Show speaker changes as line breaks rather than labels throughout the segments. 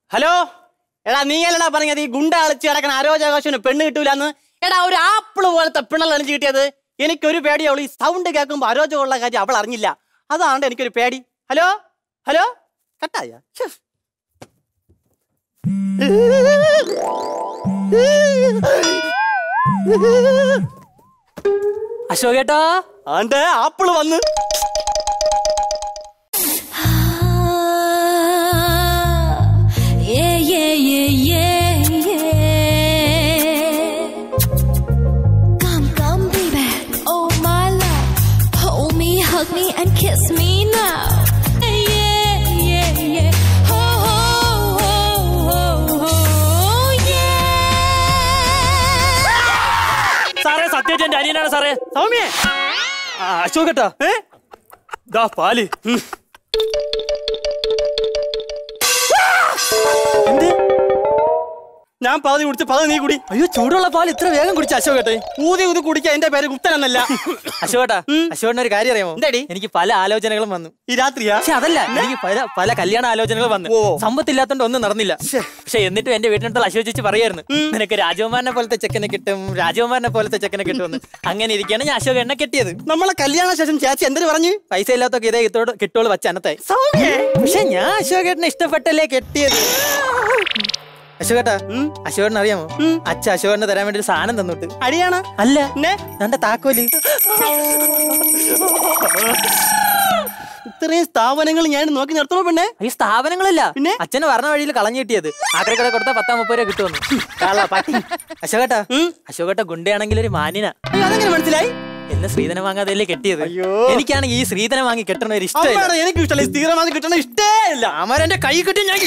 Hello എടാ നീ അല്ലടാ പറഞ്ഞത് ഈ ഗുണ്ട കളിച്ച് കിടക്കണ ആരോഗ്യാഘോഷന് പെണ്ണ് കിട്ടൂലെന്ന് എടാ ഒരു ആപ്പിള് പോലത്തെ പിണൽ അണിഞ്ഞ് കിട്ടിയത് എനിക്കൊരു പേടി അവൾ ഈ സൗണ്ട് കേൾക്കുമ്പോൾ അരോചകമുള്ള കാര്യം അവൾ അറിഞ്ഞില്ല അതാണ് എനിക്കൊരു പേടി ഹലോ ഹലോ കട്ടായ ശ്ശെ.
അശോകേട്ടാ
ആണ്ട് ആപ്പിള് വന്ന്
Yeah, yeah, yeah, yeah, yeah. Come, come, baby. Oh, my love. Hold me, hug me, and kiss me now. Yeah, yeah, yeah. Oh, oh, oh, oh, oh, yeah.
സാറേ സത്യേറ്റ് എന്റെ അനിയനാണ് സാറേ
സൗമ്യേ
ആ, അശോകേട്ടാ
ഏ
ദാ പാല്
എന്ത് ഞാൻ പകുതി കുടിച്ച് പകുതി നീ കുടി
അയ്യോ ചൂടുള്ള പാൽ ഇത്ര വേഗം കുടിച്ച അശോകേട്ടെ
ഊതി ഊതി കുടിക്കാൻ എന്റെ പേര് ഗുപ്തൻ എന്നല്ല
അശോകേട്ടാ അശോകന്റെ ഒരു കാര്യം അറിയാമോ
എന്താടി?
എനിക്ക് പല ആലോചനകളും വന്നു
ഈ രാത്രിയാ
പക്ഷെ അതല്ല എനിക്ക് പല പല കല്യാണ ആലോചനകൾ വന്നു
ഓ.
സമ്പത്തില്ലാത്തോണ്ട് ഒന്നും നടന്നില്ല പക്ഷെ എന്നിട്ടും എന്റെ വീട്ടിനടുത്തുള്ള അശോക ചേച്ചി പറയായിരുന്നു നിനക്ക് രാജകുമാരനെ പോലത്തെ ചെക്കനെ കിട്ടും രാജകുമാരനെ പോലത്തെ ചെക്കനെ കിട്ടുമെന്ന് അങ്ങനെ ഇരിക്കുകയാണ് ഞാൻ അശോക എന്നെ കെട്ടിയത്
നമ്മളെ കല്യാണ ശേഷം ചേച്ചി എന്തിനു പറഞ്ഞു
പൈസ ഇല്ലാത്തൊക്കെ ഇതേ കിട്ടോട് കിട്ടോളൂ വച്ച അനത്തെ
സൗമ്യേ
പക്ഷെ ഞാൻ അശോകേട്ടനെ ഇഷ്ടപ്പെട്ടല്ലേ കെട്ടിയത് അശോകേട്ടാ അശോകേട്ടൻ അറിയാമോ അച്ഛ അശോകേട്ടന് തരാൻ വേണ്ടി ഒരു സാധനം തന്നിട്ട്
അടിയാണ്
അല്ല
പിന്നെ
എന്റെ താക്കോല്
ഇത്രയും സ്ഥാപനങ്ങൾ ഞാൻ നോക്കി നിർത്തണോ പെണ്ണെ
ഈ സ്ഥാപനങ്ങളല്ല
പിന്നെ?
അച്ഛന് പറഞ്ഞ വഴിയിൽ കളഞ്ഞു കിട്ടിയത് ആക്രക്കട കൊടുത്ത പത്താം മുപ്പത് രൂപ കിട്ടുമെന്ന്
കള്ള പട്ടി
അശോകേട്ടാ
ഉം.
അശോകേട്ട ഗുണ്ടയാണെങ്കിൽ ഒരു മാന്യന
അയ്യോ, അതെങ്ങനെ മനസ്സിലായി
എന്നെ ശ്രീധനം വാങ്ങാതെയല്ലേ കെട്ടിയത്
അയ്യോ.
എനിക്കാണെങ്കിൽ ഈ ശ്രീധനം വാങ്ങി കെട്ടണ ഒരു ഇഷ്ടമില്ല
അമ്മയുടെ എനിക്ക് ഇഷ്ടമല്ല ഈ സ്ഥിരമായി കിട്ടണ ഇഷ്ടേ ഇല്ല
അമരെന്റെ കൈ കിട്ടി ഞാൻ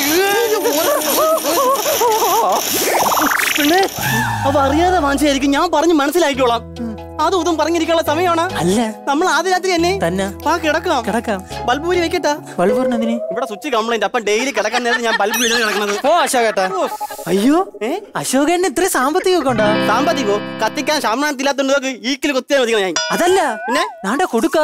പിന്നെ അപ്പൊ അറിയാതെ വാങ്ങിച്ചായിരിക്കും ഞാൻ പറഞ്ഞ് മനസ്സിലാക്കിക്കോളാം അതും ഇതും പറഞ്ഞിരിക്കാനുള്ള സമയമാണ്
അല്ല
നമ്മൾ ആദ്യ രാത്രി തന്നെ
തന്നെ
ആ കിടക്കാം
കിടക്കാം
ബൾബ് ഊരി വെക്കട്ടാ
വളുപൂർണ്ണതിന്
ഇവിടെ സ്വിച്ച് കംപ്ലൈന്റ് അപ്പൊ ഡെയിലി കിടക്കാൻ നേരത്തെ ഞാൻ ബൾബ് വീണ് കിടക്കുന്നത്
ഓ അശോകേട്ടാ അയ്യോ
ഏ
അശോകന് ഇത്ര സാമ്പത്തികമൊക്കെ ഉണ്ടോ
സാമ്പത്തികോ കത്തിക്കാൻ ശാമനത്തില്ലാത്തോണ്ട് ഈക്കിൽ കൊത്തിയാൽ മതി ഞാൻ
അതല്ല
പിന്നെ
നാണ്ട കൊടുക്ക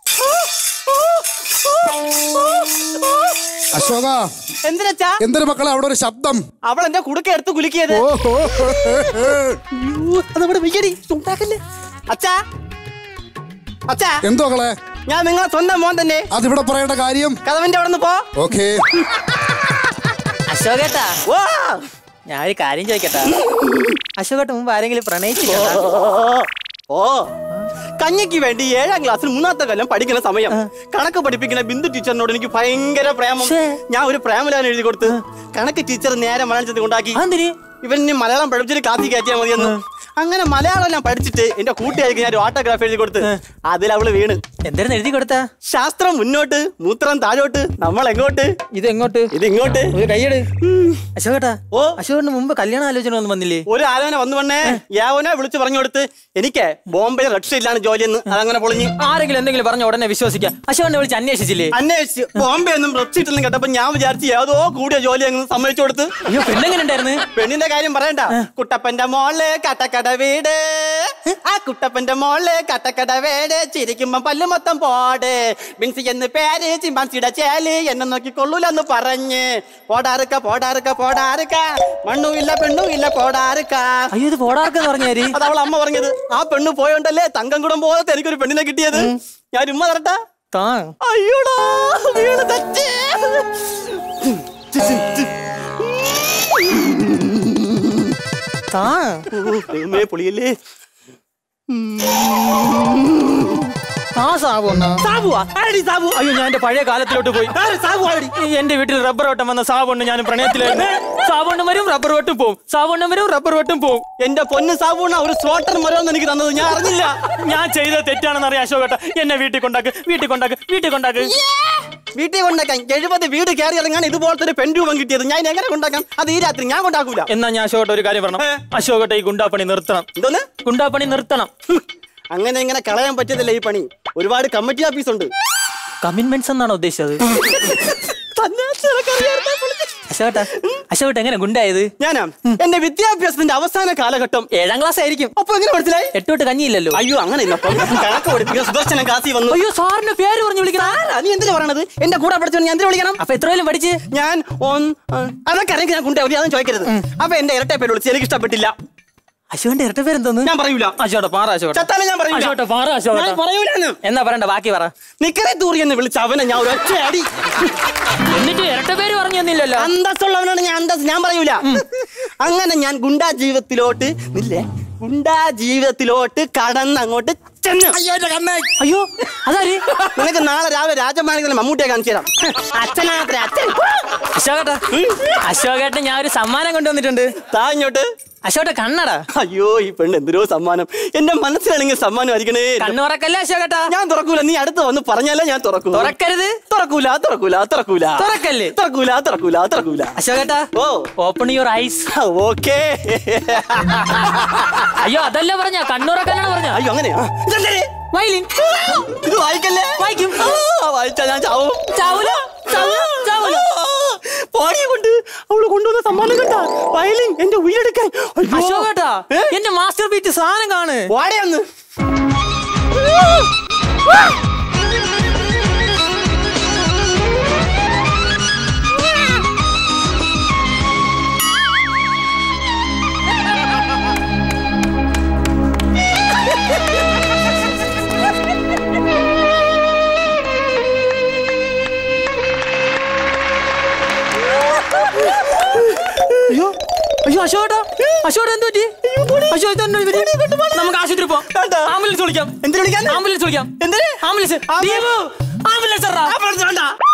അശോക
എന്തിനച്ചാ
എന്തൊരു മക്കളെ അവിടെ ഒരു ശബ്ദം
അവൾ എന്റെ കുടുക്ക എടുത്ത് കുലുക്കിയത്
ഓ ഹോ, ഹോ, ഹോ, ഹോ.
അയ്യോ, അതവിടെ വെയ്യടി ഉണ്ടാക്കല്ലേ അച്ഛാ അച്ഛാ
എന്തോ മക്കളെ
ഞാൻ നിങ്ങളെ സ്വന്തം മോൻ തന്നെ
അതിവിടെ പറയേണ്ട കാര്യം
കഥവിന്റെ അവിടെ നിന്ന് പോ
ഓക്കേ
അശോകേട്ടാ
ഓ
ഞാൻ ഒരു കാര്യം ചോദിക്കട്ടെ അശോകേട്ട മുമ്പ് ആരെങ്കിലും പ്രണയിച്ചില്ല
ഓ കഞ്ഞിക്ക് വേണ്ടി ഏഴാം ക്ലാസ്സിൽ മൂന്നാമത്തെ കൊല്ലം പഠിക്കുന്ന സമയം കണക്ക് പഠിപ്പിക്കുന്ന ബിന്ദു ടീച്ചറിനോട് എനിക്ക് ഭയങ്കര പ്രേമം
ശ്ശേ.
ഞാൻ ഒരു പ്രേമലാൻ എഴുതി കൊടുത്ത് കണക്ക് ടീച്ചർ നേരെ മലയാളത്തിൽ ഉണ്ടാക്കി
അതെന്തിന്
ഇവൻ ഇനി മലയാളം പഠിച്ചിട്ട് ക്ലാസ്സിൽ കയറ്റിയാൽ മതിയെന്ന് അങ്ങനെ മലയാളം എല്ലാം പഠിച്ചിട്ട് എന്റെ കൂട്ടുകാർക്ക് ഞാൻ ഒരു ഓട്ടോഗ്രാഫ് എഴുതി കൊടുത്ത് അതിൽ അവള് വീണ്
എന്തായിരുന്നു എഴുതി കൊടുത്ത
ശാസ്ത്രം മുന്നോട്ട് മൂത്രം താഴോട്ട് നമ്മൾ എങ്ങോട്ട്
ഇത് എങ്ങോട്ട്
ഇത് ഇങ്ങോട്ട്
ഒരു കൈയ്യട് അശോകേട്ടാ
ഓ
അശോകന് മുമ്പ് കല്യാണ ആലോചന ഒന്നും വന്നില്ലേ
ഒരു ആലോചന വന്നു വണ്ണേ യാവനെ വിളിച്ചു പറഞ്ഞു കൊടുത്ത് എനിക്ക് ബോംബെ രക്ഷയില്ലാണ് ജോലിയെന്ന് അതങ്ങനെ പൊളിഞ്ഞ്
ആരെങ്കിലും എന്തെങ്കിലും പറഞ്ഞ ഉടനെ വിശ്വസിക്കാം അശോകനെ വിളിച്ച് അന്വേഷിച്ചില്ലേ
അന്വേഷിച്ച് ബോംബെ ഒന്നും റെക്സിറ്റെന്ന് കേട്ടപ്പോ ഞാൻ വിചാരിച്ചു ഏതോ കൂടിയ ജോലി അങ്ങ് സമ്മതിച്ചു കൊടുത്ത്
അയ്യോ പെണ്ണെങ്ങനെ ഉണ്ടായിരുന്നു
പെണ്ണിന്റെ കാര്യം പറയണ്ട കുട്ടപ്പന്റെ മോള് കട്ടക്കട വീട് ആ കുട്ടപ്പന്റെ മോള് കട്ടക്കട വീട് ചിരിക്കുമ്പോ പല്ല് മൊത്തം പോട് ബിൻസി എന്ന് പേര് ചിമ്പാൻസിയുടെ ചേല് എന്നെ നോക്കി കൊള്ളൂലെന്ന് പറഞ്ഞ് പോടാറുക്ക പോടാറുക്ക പോടാറുക്ക മണ്ണും ഇല്ല പെണ്ണും ഇല്ല പോടാറുക്ക
അയ്യോ ഇത് പോടാർക്കെന്ന് പറഞ്ഞാര്
അത് അവൾ അമ്മ പറഞ്ഞത് ആ പെണ്ണ് പോയോണ്ടല്ലേ തങ്കം കുടം പോലത്തെ എനിക്കൊരു പെണ്ണിനെ കിട്ടിയത് ഞാൻ ഉമ്മ തരട്ടാ
താ
അയ്യോടാ വീണ് തെറ്റ്
താ
ദൈവമേ പൊളിയല്ലേ
താ സാബു എന്നാ
സാബുവാ ആരടി സാബു
അയ്യോ ഞാൻ എന്റെ പഴയ കാലത്തിലോട്ട് പോയി
ആര് സാബു ആരടി
ഈ എന്റെ വീട്ടിൽ റബ്ബർ ഓട്ടം വന്ന സാബുണ്ട് ഞാൻ പ്രണയത്തിലായിരുന്നു സാബുണ്ണും വരും റബ്ബർ ഓട്ടും പോവും സാബുണ്ണും വരും റബ്ബർ ഓട്ടും പോവും
എന്റെ പൊന്ന് സാബുണ ഒരു സ്ലോട്ടർ മരമെന്ന് എനിക്ക് തന്നത് ഞാൻ അറിഞ്ഞില്ല
ഞാൻ ചെയ്ത തെറ്റാണെന്ന് അറിയാം അശോകേട്ട എന്നെ വീട്ടിൽ കൊണ്ടാക്ക് വീട്ടിൽ കൊണ്ടാക്ക് വീട്ടിൽ കൊണ്ടാക്ക്
വീട്ടിൽ കൊണ്ടാക്കാൻ എഴുപത് വീട് കയറി ഇറങ്ങാൻ ഇതുപോലത്തെ ഒരു പെൺരൂപം കിട്ടിയത് ഞാൻ എങ്ങനെ കൊണ്ടാക്കാം അത് ഈ രാത്രി ഞാൻ കൊണ്ടാക്കൂല
എന്നാ ഞാൻ അശോകേട്ട ഒരു കാര്യം പറഞ്ഞു
ഏ.
അശോകേട്ട ഈ ഗുണ്ടാപ്പണി നിർത്തണം
എന്തോന്ന്
ഗുണ്ടാപ്പണി നിർത്തണം
അങ്ങനെ ഇങ്ങനെ കളയാൻ പറ്റത്തില്ല ഈ പണി ഒരുപാട് കമ്മിറ്റി ഓഫീസ് ഉണ്ട്
കമ്മിറ്റ്മെന്റ്സ് എന്നാണോ ഉദ്ദേശിച്ചത്
തന്നെ നിനക്കറിയാവുന്ന പൊളിച്ച്.
അശോകട്ട അശോകട്ട എങ്ങനെ ഗുണ്ടായത്
ഞാനാ എന്റെ വിദ്യാഭ്യാസത്തിന്റെ അവസാന കാലഘട്ടം
ഏഴാം ക്ലാസ് ആയിരിക്കും
അപ്പൊ എങ്ങനെ മനസ്സിലായി
എട്ട് തൊട്ട് കഞ്ഞിയില്ലല്ലോ
അയ്യോ അങ്ങനെ ഇല്ല. അപ്പം കണക്ക് പഠിപ്പിക്കുന്ന സുദർശന കാസി വന്നു
അയ്യോ സാറിന്റെ പേര് പറഞ്ഞു വിളിക്കണം
ആരാ? നീ എന്തിനാ പറയണത് എന്റെ കൂടെ പഠിച്ചവൻ ഞാൻ എന്തിനാ വിളിക്കണം
അപ്പൊ എത്രയും പഠിച്ച്
ഞാൻ ഒന്ന് അതൊക്കെ അറിയില്ല ഞാൻ കൊണ്ടുപോയി അതൊന്നും ചോദിക്കരുത് അപ്പൊ എന്റെ ഇരട്ടെ പേര് വിളിച്ച് എനിക്ക് ഇഷ്ടപ്പെട്ടില്ല
അശോകന്റെ ഇരട്ട പേരെന്തോന്ന്
ഞാൻ പറയൂല
അശോകട്ട പാറ അശോകട്ട
ചത്താലും ഞാൻ പറയൂല
അശോകട്ട പാറ അശോകട്ട
ഞാൻ പറയൂലെന്ന്
എന്നാ പറയണ്ട ബാക്കി പറ
നിക്കറെ തൂറി എന്ന് വിളിച്ച അവനെ ഞാൻ ഒരൊറ്റ അടി
എന്നിട്ട് ഇരട്ട പേര് പറഞ്ഞു തന്നില്ലല്ലോ
അന്തസ്സുള്ളവനാണ് ഞാൻ അന്തസ് ഞാൻ പറയൂല അങ്ങനെ ഞാൻ ഗുണ്ടാ ജീവിതത്തിലോട്ട് ഇല്ലേ ഗുണ്ടാ ജീവിതത്തിലോട്ട് കടന്ന് അങ്ങോട്ട് ചെന്ന്
അയ്യോ എന്റെ കണ്ണേ
അയ്യോ അതാര്
നിനക്ക് നാളെ രാവിലെ രാജമാണികളെ മമ്മൂട്ടിയെ കാണിച്ചു തരാം അച്ഛനാത്ര അച്ഛൻ
അശോകട്ട അശോകേട്ടൻ ഞാൻ ഒരു സമ്മാനം കൊണ്ടുവന്നിട്ടുണ്ട്
താ ഇങ്ങോട്ട്
അശോകട്ട കണ്ണട
അയ്യോ ഈ പെണ്ണ് എന്തിനോ സമ്മാനം എന്റെ മനസ്സിലാണെങ്കിൽ സമ്മാനം ആയിരിക്കണേ
കണ്ണുറക്കല്ലേ അശോകട്ട
ഞാൻ തുറക്കൂല നീ അടുത്ത് വന്ന് പറഞ്ഞാലേ ഞാൻ തുറക്കൂ
തുറക്കരുത്
തുറക്കൂല തുറക്കൂല തുറക്കൂല
തുറക്കല്ലേ?
തുറക്കൂല തുറക്കൂല തുറക്കൂല
അശോകേട്ടാ
oh
open your eyes
okay
അയ്യോ അതല്ല പറഞ്ഞ കണ്ണുറക്കാനാണ് പറഞ്ഞ
അയ്യോ അങ്ങനെയാ ഇതെന്തേ?
വയലിൻ
ഇത് വായിക്കല്ലേ
വായിക്കും.
ആ, വായിച്ചാ ഞാൻ ചാവും
ചാവൂല ചാവൂല ചാവൂല
പാടിയെ കൊണ്ട് അവള് കൊണ്ടുവന്ന സമ്മാനം കണ്ട വയലിൻ എന്റെ ഉയരെടുക്കാൻ അയ്യോ.
അശോകേട്ടാ
ഏ?
എന്റെ മാസ്റ്റർ ബീറ്റ് സാധനം കാണ്
വാടയൊന്ന്
അയ്യോ അയ്യോ അശോകേട്ടാ അശോകേട്ടാ എന്ത് പറ്റി അശോക ഇതെന്താ ഇത്? നമുക്ക് ആശുപത്രി പോവാം
വേണ്ട.
ആംബുലൻസ് വിളിക്കാം
എന്തിനു വിളിക്കാൻ
ആംബുലൻസ് വിളിക്കാം
എന്തിന്
ആംബുലൻസ്
ആംബുലൻസ്.
ദീപു, ആംബുലൻസ് എറാ.
ആ, വേണ്ട.